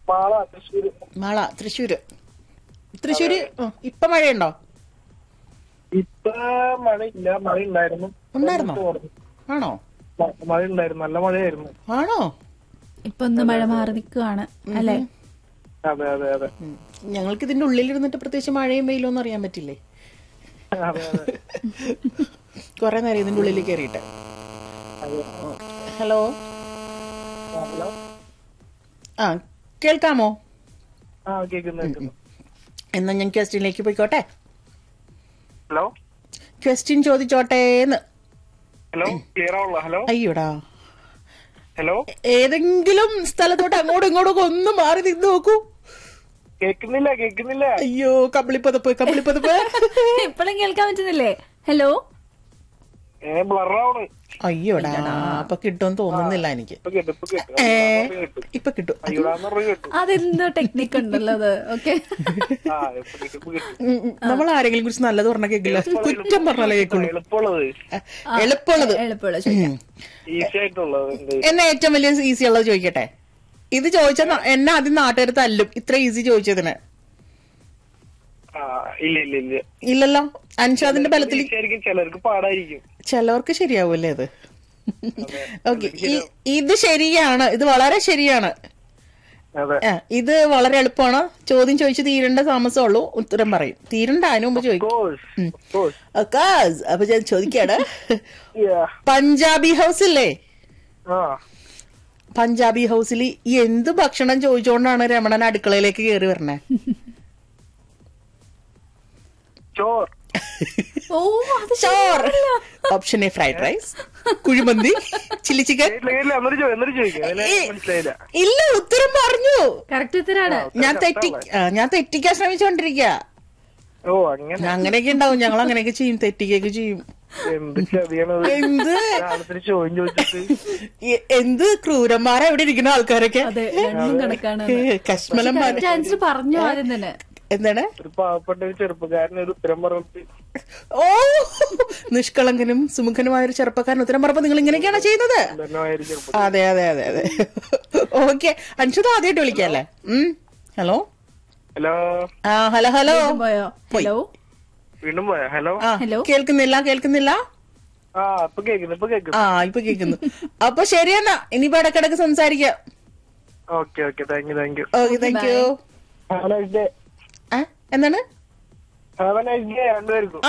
മാള തൃശ്ശൂര് മാള തൃശ്ശൂര് തൃശ്ശൂര് ഉം, ഇപ്പൊ മഴയുണ്ടോ ഇപ്പൊ മഴയില്ല മഴ ഉണ്ടായിരുന്നു ഉണ്ടായിരുന്നോ? തോർന്നു. ആണോ മ- മഴ ഉണ്ടായിരുന്നു നല്ല മഴയായിരുന്നു ആണോ ഇപ്പൊ ഒന്ന് മഴ മാറി നിൽക്കുവാണ് അല്ലെ അതെ അതെ അതെ ഉം. ഞങ്ങൾക്ക് ഇതിന്റെ ഉള്ളിലിരുന്നിട്ട് പ്രത്യേകിച്ച് മഴയും വെയിലും ഒന്നും അറിയാൻ പറ്റില്ലേ അതെ അതെ കുറെ നേരം ഇതിന്റെ ഉള്ളിൽ കയറിയിട്ട് അതെ ഹലോ ഹലോ ആ കേൾക്കാമോ ആ കേക്കുന്നു കേക്കുന്നു എന്നാ ഞാൻ ക്വസ്റ്റ്യനിലേക്ക് പോയിക്കോട്ടെ ഹലോ ക്വസ്റ്റ്യൻ ചോദിച്ചോട്ടേന്ന് ഹലോ ക്ലിയർ ആവുള്ള ഹലോ അയ്യോടാ ഹലോ ഏതെങ്കിലും സ്ഥലത്തോട്ട് അങ്ങോട്ടും ഇങ്ങോട്ടും ഒക്കെ ഒന്ന് മാറി നിന്ന് നോക്കൂ കേക്കുന്നില്ല കേക്കുന്നില്ല അയ്യോ കമ്പിളിപ്പതപ്പ് കമ്പിളിപ്പതപ്പ് ഇപ്പോഴും കേൾക്കാൻ പറ്റുന്നില്ലേ ഹലോ ഏ ബ്ലറാവണ് അയ്യോടാ അപ്പൊ കിട്ടുമെന്ന് തോന്നുന്നില്ല എനിക്ക് ഇപ്പൊ കേട്ടു ഇപ്പൊ കേട്ടു ഏ അയ്യോടാന്ന് കേട്ടു ഇപ്പൊ കിട്ടും അയ്യോടാന്ന് പറഞ്ഞ് കേട്ടു അതെന്തോ ടെക്നിക്ക് ഉണ്ടല്ലോ അത് ഓക്കെ ആ ഇപ്പൊ കേട്ടു ഇപ്പൊ കേട്ടു ഉം, ഉം. നമ്മൾ ആരെങ്കിലും കുറിച്ച് നല്ലത് പറഞ്ഞ കേൾക്കില്ല കുറ്റം പറഞ്ഞാലേ കേൾക്കുള്ളൂ എളുപ്പമുള്ളത് എളുപ്പമുള്ളത് എളുപ്പമുള്ള ചോദിക്കാം ഈസി ആയിട്ടുള്ളത് എന്ത് എന്നെ ഏറ്റവും വലിയ ഈസി ഉള്ളത് ചോദിക്കട്ടെ ഇത് ചോദിച്ച എന്നെ ആദ്യം നാട്ടുകാർ തല്ലും ഇത്ര ഈസി ചോദിച്ചതിന് ആ ഇല്ല ഇല്ല ഇല്ല ഇല്ലല്ലോ അൻഷാദിന്റെ ബലത്തിൽ ഈസി ആയിരിക്കും ചിലർക്ക് പാടായിരിക്കും ചിലവർക്ക് ശരിയാവൂല്ലേ അത് ഓക്കെ ഇത് ശരിയാണ് ഇത് വളരെ ശരിയാണ് അതെ ആ, ഇത് വളരെ എളുപ്പമാണ് ചോദ്യം ചോദിച്ച് തീരേണ്ട താമസമേ ഉള്ളൂ ഉത്തരം പറയും തീരണ്ട അതിനു മുമ്പ് ചോദിക്കും കോഴ്സ് കോഴ്സ് അക്കാസ് അപ്പൊ ഞാൻ ചോദിക്കാണ് യാ പഞ്ചാബി ഹൗസ് ഇല്ലേ ആ പഞ്ചാബി ഹൗസിൽ എന്ത് ഭക്ഷണം ചോദിച്ചുകൊണ്ടാണ് രമണൻ അടുക്കളയിലേക്ക് കയറി വരണേ ചോർ ഓ അത് ചോർ option A fried rice kuzhimanthi chilli chicken ഇല്ല ഇല്ല എന്നൊരു ചോദ്യം എന്നൊരു ചോദിക്കാം അതിനെ മനസ്സിലായില്ല ഇല്ല ഉത്തരം പറഞ്ഞു കറക്റ്റ് ഉത്തരാണ് ഞാൻ തെറ്റി ആ, ഞാൻ തെറ്റിക്കാൻ ശ്രമിച്ചോണ്ടിരിക്ക ഓ അങ്ങനെ അങ്ങനെയൊക്കെ ഉണ്ടാവും ഞങ്ങൾ അങ്ങനെയൊക്കെ ചെയ്യും തെറ്റിക്കൊക്കെ ചെയ്യും എന്ത് ചതിയാണത് എന്ത് ഒരാളത്തിന് ചോദ്യം ചോദിച്ചിട്ട് എ- എന്ത് ക്രൂരന്മാരാ ഇവിടെ ഇരിക്കുന്ന ആൾക്കാരൊക്കെ അതെ രണ്ടും കണക്കാണ് കശ്മലന്മാര് ആൻസർ പറഞ്ഞു ആദ്യം തന്നെ എന്താണ് ഒരു പാവപ്പെട്ട ഒരു ചെറുപ്പക്കാരന് ഒരു ഉത്തരം പറഞ്ഞിട്ട് ഓ നിഷ്കളങ്കനും സുമുഖനുമായ ഒരു ചെറുപ്പക്കാരൻ ഉത്തരം പറഞ്ഞപ്പോ നിങ്ങൾ ഇങ്ങനെയൊക്കെയാണ് ചെയ്യുന്നത് ധനമായ ഒരു ചെറുപ്പം അതെ അതെ അതെ അതെ ഓക്കെ അൻഷുത ആദ്യമായിട്ട് വിളിക്കല്ലേ ഉം ഹലോ ഹലോ ആ ഹലോ ഹലോ പോയോ ഹലോ വീണ്ടും പോയാ ഹലോ ആ ഹലോ. കേൾക്കുന്നില്ല കേൾക്കുന്നില്ല ആ ഇപ്പൊ കേക്കുന്നു ഇപ്പൊ കേക്കുന്നു ആ ഇപ്പൊ കേൾക്കുന്നു അപ്പൊ ശരിയെന്നാ ഇനിയിപ്പോ ഇടക്കിടക്ക് സംസാരിക്കാം okay okay thank you thank you okay thank you have nice day എന്താണ് ഹാവ് നൈസ് ഡേ രണ്ടുപേർക്കും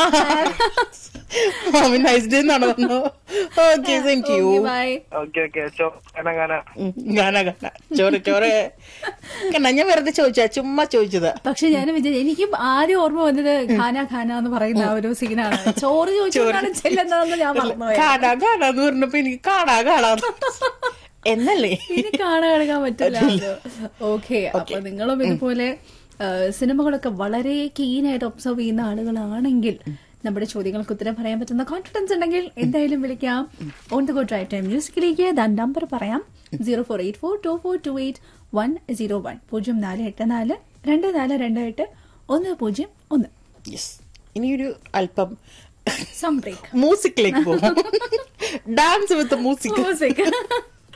നൈസ് ഡേ എന്നാണ് പറഞ്ഞു okay thank you bye okay okay ചോ കാണാ കാണാ ഗാന ഗാന ചോറ് ചോറ് കണ്ണ ഞാൻ വെറുതെ ചോദിച്ചാ ചുമ്മാ ചോദിച്ചതാ പക്ഷെ ഞാൻ വിചാരിച്ചു എനിക്ക് ആദ്യം ഓർമ്മ വന്നത് ഖാന ഖാന എന്ന് പറയുന്ന ആ ഒരു സീനാണ് ചോറ് ചോദിച്ചോണ്ടാണ് ചെല്ലുന്നതെന്ന് ഞാൻ മറന്നുപോയി കാണാ കാണാന്ന് പറഞ്ഞപ്പോ എനിക്ക് കാണാ കാണാന്ന് എന്നല്ലേ ഇനി കാണാൻ എടുക്കാൻ പറ്റില്ല ഓക്കെ അപ്പൊ നിങ്ങളും ഇതുപോലെ ആ, സിനിമകളൊക്കെ വളരെ കീനായിട്ട് ഒബ്സർവ് ചെയ്യുന്ന ആളുകളാണെങ്കിൽ നമ്മുടെ ചോദ്യങ്ങൾക്ക് ഉത്തരം പറയാൻ പറ്റുന്ന കോൺഫിഡൻസ് ഉണ്ടെങ്കിൽ എന്തായാലും വിളിക്കാം on the go drive time മ്യൂസിക്കിലേക്ക് ദാൻ നമ്പർ പറയാം zero four eight four two four two eight one zero one പൂജ്യം നാല് എട്ട് നാല് രണ്ട് നാല് രണ്ട് എട്ട് ഒന്ന് പൂജ്യം ഒന്ന് യെസ് ഇനിയൊരു അല്പം സം ബ്രേക്ക് മ്യൂസിക്കിലേക്ക് പോകും ഡാൻസ് വിത്ത് മ്യൂസിക് മ്യൂസിക്